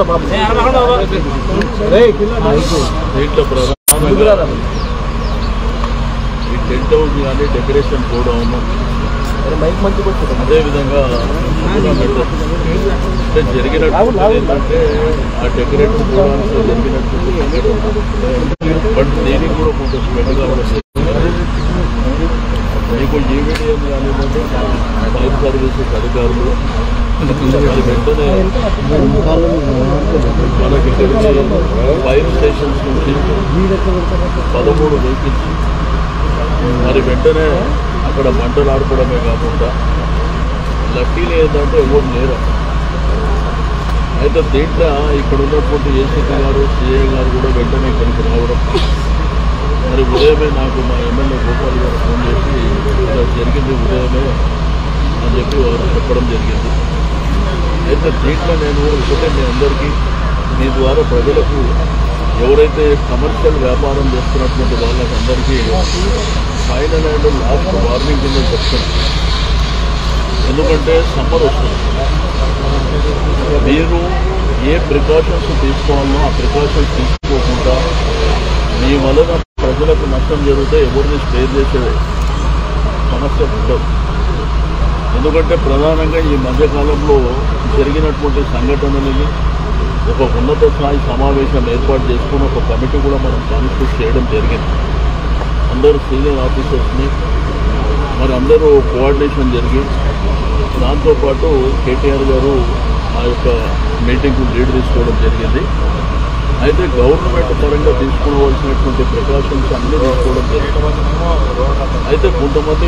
దీంట్లో ప్రధానంగా ఈ టెంట్ హౌస్ కానీ డెకరేషన్ కూడా ఉన్నాం అదేవిధంగా అంటే జరిగినట్టు ఏంటంటే ఆ డెకరేషన్ కూడా జరిగినట్టు బట్ దీనికి కూడా కొంత స్పెండ్ కావడం మీకు ఈవీడియం కానివ్వండి ఫైర్ సర్వీసెస్ అధికారులు మరి వెంటనే మనకి ఇక్కడికి ఫైర్ స్టేషన్స్ నుంచి పదమూడు వెహికల్స్ మరి వెంటనే అక్కడ మంటలు ఆడుకోవడమే కాకుండా లక్కీలు ఏంటంటే ఎవరు లేరు అయితే దీంట్లో ఇక్కడ ఉన్నటువంటి ఏసీపీ గారు సిఐ గారు కూడా వెంటనే ఇక్కడికి రావడం మరి ఉదయమే నాకు మా ఎమ్మెల్యే గోపాల్ గారు ఫోన్ చేసి ఇలా జరిగింది ఉదయమే అని చెప్పి వారు చెప్పడం జరిగింది అయితే దీంట్లో నేను ఒకటే మీ అందరికీ మీ ద్వారా ప్రజలకు ఎవరైతే కమర్షియల్ వ్యాపారం చేస్తున్నటువంటి వాళ్ళకి అందరికీ ఫైనల్ అండ్ లాస్ట్ వార్నింగ్ కింద చెప్తున్నాను ఎందుకంటే సమ్మర్ వస్తుంది మీరు ఏ ప్రికాషన్స్ తీసుకోవాలో ఆ ప్రికాషన్స్ తీసుకోకుండా మీ వలన ప్రజలకు నష్టం జరిగితే ఎవరిని స్పేర్ చేసే సమస్య ఉండదు ఎందుకంటే ప్రధానంగా ఈ మధ్యకాలంలో జరిగినటువంటి సంఘటనలని ఒక ఉన్నత స్థాయి సమావేశం ఏర్పాటు చేసుకుని ఒక కమిటీ కూడా మనం కాన్స్టిట్యూట్ చేయడం జరిగింది అందరూ సీనియర్ ఆఫీసర్స్ని మరి అందరూ కోఆర్డినేషన్ జరిగి దాంతోపాటు కేటీఆర్ గారు ఆ యొక్క మీటింగ్కు లీడ్ తీసుకోవడం జరిగింది అయితే గవర్నమెంట్ పరంగా తీసుకోవాల్సినటువంటి ప్రికాషన్స్ అన్నీ తీసుకోవడం జరిగింది అయితే కొంతమంది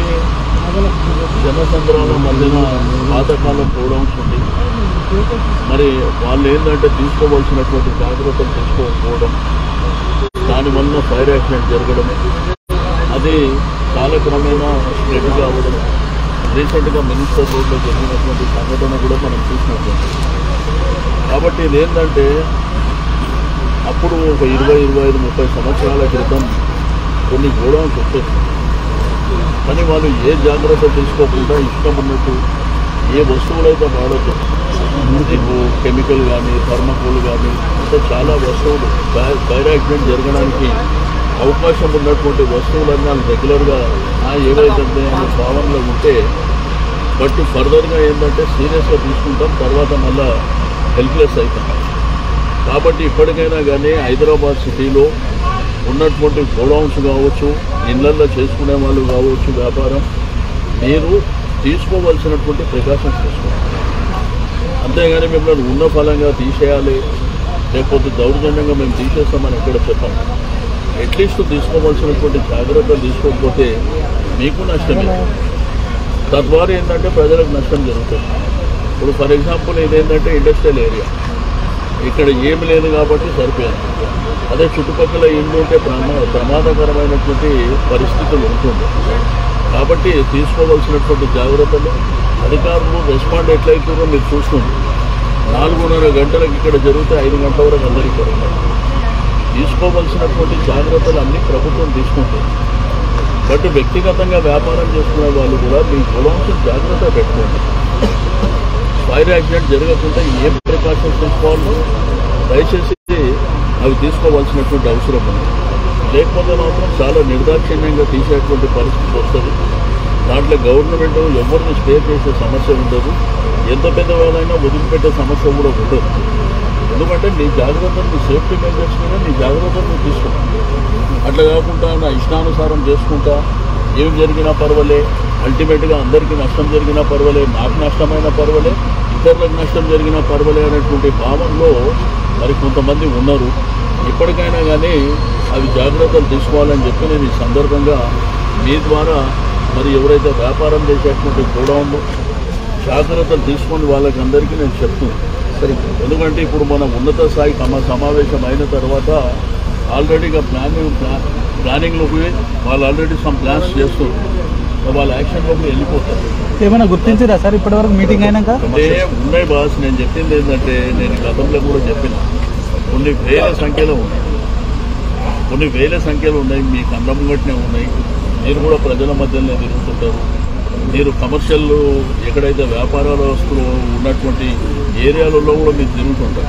జనసంద్రాల మధ్యన పాతకాలం గోడౌన్స్ ఉంది మరి వాళ్ళు ఏంటంటే తీసుకోవాల్సినటువంటి జాగ్రత్తలు తీసుకోకపోవడం దానివల్ల ఫైర్ యాక్సిడెంట్ జరగడం అది కాలక్రమేణా స్ప్రెడ్ కావడం రీసెంట్గా మినిస్టర్ రోడ్లో జరిగినటువంటి సంఘటన కూడా మనం చూసినటువంటి కాబట్టి ఇదేంటంటే అప్పుడు ఒక ఇరవై ఇరవై ఐదు ముప్పై సంవత్సరాల క్రితం కొన్ని గోడౌన్స్ వచ్చేసాయి కానీ వాళ్ళు ఏ జాగ్రత్త తీసుకోకుండా ఇష్టం ఉన్నట్టు ఏ వస్తువులైతే వాడద్దు మీకు కెమికల్ కానీ థర్మకోల్ కానీ అంటే చాలా వస్తువులు ఫైర్ ఫైర్ యాక్సిడెంట్ జరగడానికి అవకాశం ఉన్నటువంటి వస్తువులన్నీ వాళ్ళు రెగ్యులర్గా ఆ ఏవైతే అనే భావనలో ఉంటే బట్ ఫర్దర్గా ఏంటంటే సీరియస్గా తీసుకుంటాం తర్వాత మళ్ళా హెల్ప్లెస్ అవుతాం కాబట్టి ఇప్పటికైనా కానీ హైదరాబాద్ సిటీలో ఉన్నటువంటి గోడౌన్స్ కావచ్చు ఇళ్లల్లో చేసుకునే వాళ్ళు కావచ్చు వ్యాపారం మీరు తీసుకోవాల్సినటువంటి ప్రికాషన్స్ తీసుకోవాలి అంతేగాని మిమ్మల్ని ఉన్న ఫలంగా తీసేయాలి లేకపోతే దౌర్జన్యంగా మేము తీసేస్తామని ఎక్కడ చెప్పాం అట్లీస్ట్ తీసుకోవాల్సినటువంటి జాగ్రత్తలు తీసుకోకపోతే మీకు నష్టమే తద్వారా ఏంటంటే ప్రజలకు నష్టం జరుగుతుంది ఇప్పుడు ఫర్ ఎగ్జాంపుల్ ఇదేంటంటే ఇండస్ట్రియల్ ఏరియా ఇక్కడ ఏమి లేదు కాబట్టి సరిపోయింది అదే చుట్టుపక్కల ఇల్లు ఉంటే ప్రమా ప్రమాదకరమైనటువంటి పరిస్థితులు ఉంటుంది కాబట్టి తీసుకోవాల్సినటువంటి జాగ్రత్తలు అధికారులు రెస్పాండ్ ఎట్లయితుందో మీరు చూస్తుంది నాలుగున్నర గంటలకు ఇక్కడ జరిగితే ఐదు గంటల వరకు అందరూ ఇక్కడ ఉన్నారు తీసుకోవాల్సినటువంటి జాగ్రత్తలు అన్నీ ప్రభుత్వం తీసుకుంటుంది బట్ వ్యక్తిగతంగా వ్యాపారం చేసుకునే వాళ్ళు కూడా మీ గొడవన్స్ జాగ్రత్త పెట్టుకోండి ఫైర్ యాక్సిడెంట్ జరగకుండా ఏ ప్రికాషన్స్ తీసుకోవాలో దయచేసి అవి తీసుకోవాల్సినటువంటి అవసరం ఉంది లేకపోతే మాత్రం చాలా నిర్దాక్షిణ్యంగా తీసేటువంటి పరిస్థితి వస్తుంది దాంట్లో గవర్నమెంట్ ఎవరిని స్టే చేసే సమస్య ఉండదు ఎంత పెద్దవాళ్ళైనా వదిలిపెట్టే సమస్య కూడా ఉండదు ఎందుకంటే నీ జాగ్రత్తలు నీ సేఫ్టీ మెజర్స్ మీద నీ జాగ్రత్తలు నువ్వు తీసుకుంటా అట్లా కాకుండా నా ఇష్టానుసారం చేసుకుంటా ఏం జరిగినా పర్వాలే అల్టిమేట్గా అందరికీ నష్టం జరిగినా పర్వాలే నాకు నష్టమైనా పర్వాలే ఇతరులకు నష్టం జరిగినా పర్వాలే అనేటువంటి భావనలో మరి కొంతమంది ఉన్నారు ఇప్పటికైనా కానీ అవి జాగ్రత్తలు తీసుకోవాలని చెప్పి నేను ఈ సందర్భంగా మీ ద్వారా మరి ఎవరైతే వ్యాపారం చేసేటువంటి గోడౌన్లు జాగ్రత్తలు తీసుకొని వాళ్ళకి అందరికీ నేను చెప్తున్నాను సరే ఎందుకంటే ఇప్పుడు మన ఉన్నత స్థాయి సమ సమావేశం అయిన తర్వాత ఆల్రెడీగా ప్లానింగ్ ప్లా ప్లానింగ్లోకి వాళ్ళు ఆల్రెడీ సమ్ ప్లాన్స్ చేస్తున్నారు వాళ్ళ యాక్షన్లోకి వెళ్ళిపోతారు ఏమైనా గుర్తించిరా సార్ ఇప్పటివరకు మీటింగ్ అయినాక అంటే ఉన్నాయి బాస్ నేను చెప్పింది ఏంటంటే నేను గతంలో కూడా చెప్పిన కొన్ని వేల సంఖ్యలో ఉన్నాయి కొన్ని వేల సంఖ్యలో ఉన్నాయి మీ కళ్ళ ముంగట్నే ఉన్నాయి మీరు కూడా ప్రజల మధ్యలోనే తిరుగుతుంటారు మీరు కమర్షియల్ ఎక్కడైతే వ్యాపారాల వస్తువులు ఉన్నటువంటి ఏరియాలలో కూడా మీరు తిరుగుతుంటారు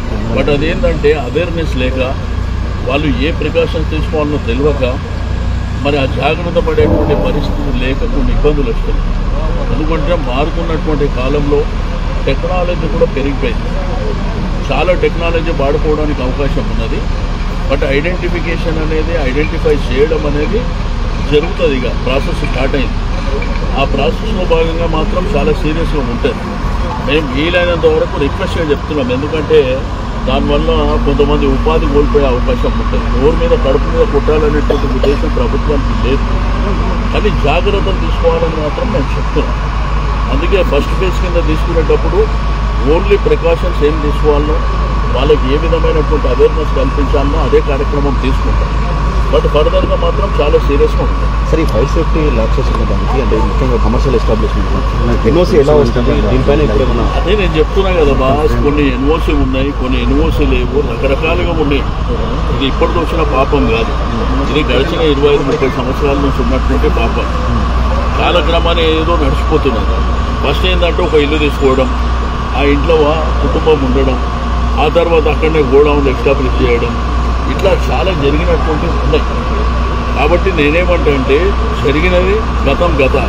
బట్ అదేంటంటే అవేర్నెస్ లేక వాళ్ళు ఏ ప్రికాషన్స్ తీసుకోవాలనో తెలియక మరి ఆ జాగ్రత్త పడేటువంటి పరిస్థితులు లేక కొన్ని ఇబ్బందులు వస్తాయి ఎందుకంటే మారుతున్నటువంటి కాలంలో టెక్నాలజీ కూడా పెరిగిపోయింది చాలా టెక్నాలజీ వాడుకోవడానికి అవకాశం ఉన్నది బట్ ఐడెంటిఫికేషన్ అనేది ఐడెంటిఫై చేయడం అనేది జరుగుతుంది ఇక ప్రాసెస్ స్టార్ట్ అయింది ఆ ప్రాసెస్లో భాగంగా మాత్రం చాలా సీరియస్గా ఉంటుంది మేము వీలైనంత వరకు రిక్వెస్ట్గా చెప్తున్నాం ఎందుకంటే దానివల్ల కొంతమంది ఉపాధి కోల్పోయే అవకాశం ఉంటుంది నోరు మీద కడుపు మీద కొట్టాలనేటువంటి ఉద్దేశం ప్రభుత్వానికి లేదు కానీ జాగ్రత్తలు తీసుకోవాలని మాత్రం మేము చెప్తున్నాం అందుకే ఫస్ట్ ఫేజ్ కింద తీసుకునేటప్పుడు ఓన్లీ ప్రికాషన్స్ ఏం తీసుకోవాలనో వాళ్ళకి ఏ విధమైనటువంటి అవేర్నెస్ కల్పించాలనో అదే కార్యక్రమం తీసుకుంటాం బట్ ఫర్దర్గా మాత్రం చాలా సీరియస్గా ఉంటుంది సరే ఈ ఫైర్ సేఫ్టీ లాక్సెస్ ఉన్న దానికి అంటే ముఖ్యంగా కమర్షియల్ ఎస్టాబ్లిష్మెంట్ ఎన్ఓసి ఎలా వస్తుంది దీనిపైన ఇప్పుడు ఏమన్నా అదే నేను చెప్తున్నా కదా బాస్ కొన్ని ఎన్ఓసి ఉన్నాయి కొన్ని ఎన్ఓసి లేవు రకరకాలుగా ఉన్నాయి ఇది ఇప్పటికి వచ్చిన పాపం కాదు ఇది గడిచిన ఇరవై ఐదు ముప్పై సంవత్సరాల నుంచి ఉన్నటువంటి పాపం కాలక్రమాన్ని ఏదో నడిచిపోతున్నది ఫస్ట్ ఏంటంటే ఒక ఇల్లు తీసుకోవడం ఆ ఇంట్లో వా- కుటుంబం ఉండడం ఆ తర్వాత అక్కడనే గోడౌన్ ఎస్టాబ్లిష్ చేయడం ఇట్లా చాలా జరిగినటువంటి ఉన్నాయి కాబట్టి నేనేమంటా అంటే జరిగినది గతం గత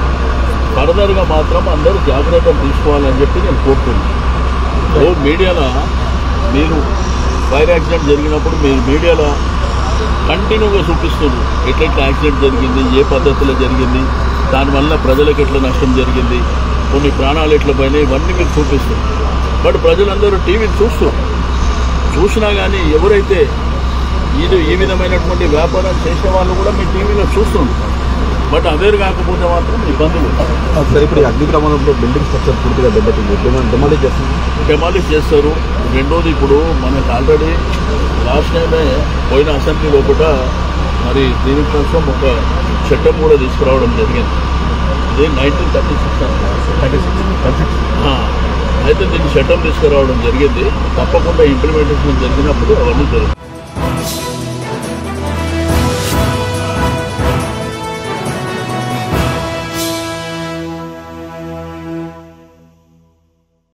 ఫర్దర్గా మాత్రం అందరూ జాగ్రత్తలు తీసుకోవాలని చెప్పి నేను కోరుతున్నాను ఓ మీడియాలో మీరు ఫైర్ యాక్సిడెంట్ జరిగినప్పుడు మీరు మీడియాలో కంటిన్యూగా చూపిస్తున్నారు ఎట్లెట్లా యాక్సిడెంట్ జరిగింది ఏ పద్ధతిలో జరిగింది దానివల్ల ప్రజలకు ఎట్లా నష్టం జరిగింది కొన్ని ప్రాణాలు ఎట్లా పోయినాయి ఇవన్నీ మీరు చూపిస్తారు బట్ ప్రజలందరూ టీవీని చూస్తారు చూసినా కానీ ఎవరైతే ఇది ఈ విధమైనటువంటి వ్యాపారం చేసే వాళ్ళు కూడా మీ టీవీలో చూస్తుంటారు బట్ అవేర్ కాకపోతే మాత్రం ఇబ్బందులు సరే ఇప్పుడు ఈ అగ్ని ప్రమాదంలో బిల్డింగ్ స్ట్రక్చర్ పూర్తిగా దెబ్బతింది డెమాలిష్ చేస్తుంది డెమాలిష్ చేస్తారు రెండోది ఇప్పుడు మనకు ఆల్రెడీ లాస్ట్ టైమే పోయిన అసెంబ్లీ లోపల మరి దీనికోసం ఒక చట్టం కూడా తీసుకురావడం జరిగింది ఇది నైన్టీన్ థర్టీ సిక్స్ అయితే దీన్ని చట్టం తీసుకురావడం జరిగింది తప్పకుండా ఇంప్లిమెంటేషన్ జరిగినప్పుడు అవన్నీ జరుగుతాయి